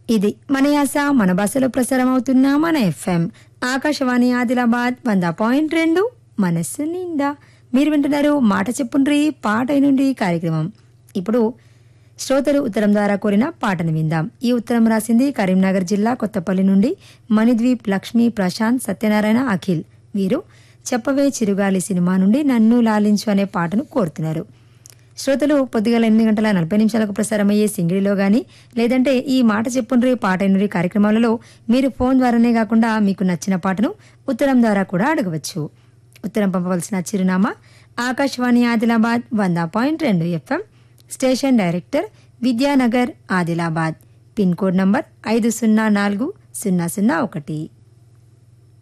ఇది మన యాస మన భాషలో ప్రసారం అవుతున్న మన ఎఫ్ఎం ఆకాశవాణి ఆదిలాబాద్ వంద పాయింట్ రెండు మనస్సు నిండా మీరు వింటున్నారు మాట చెప్పుండ్రి పాట నుండి కార్యక్రమం ఇప్పుడు శ్రోతలు ఉత్తరం ద్వారా కోరిన పాటను విందాం ఈ ఉత్తరం రాసింది కరీంనగర్ జిల్లా కొత్తపల్లి నుండి మణిద్వీప్ లక్ష్మి ప్రశాంత్ సత్యనారాయణ అఖిల్ వీరు చెప్పవే చిరుగాలి సినిమా నుండి నన్ను లాలించు అనే పాటను కోరుతున్నారు శ్రోతలు పొద్దుగల ఎనిమిది గంటల నలభై నిమిషాలకు ప్రసారమయ్యే సింగిడిలో గాని లేదంటే ఈ మాట చెప్పుండ్రి పాట ఎన్నురి కార్యక్రమాలలో మీరు ఫోన్ ద్వారానే కాకుండా మీకు నచ్చిన పాటను ఉత్తరం ద్వారా కూడా అడగవచ్చు ఉత్తరం పంపవలసిన చిరునామా ఆకాశవాణి ఆదిలాబాద్ వంద పాయింట్ రెండు FM station director Vidyanagar Adilabad pin code number ఐదు సున్నా నాలుగు సున్నా సున్నా ఒకటి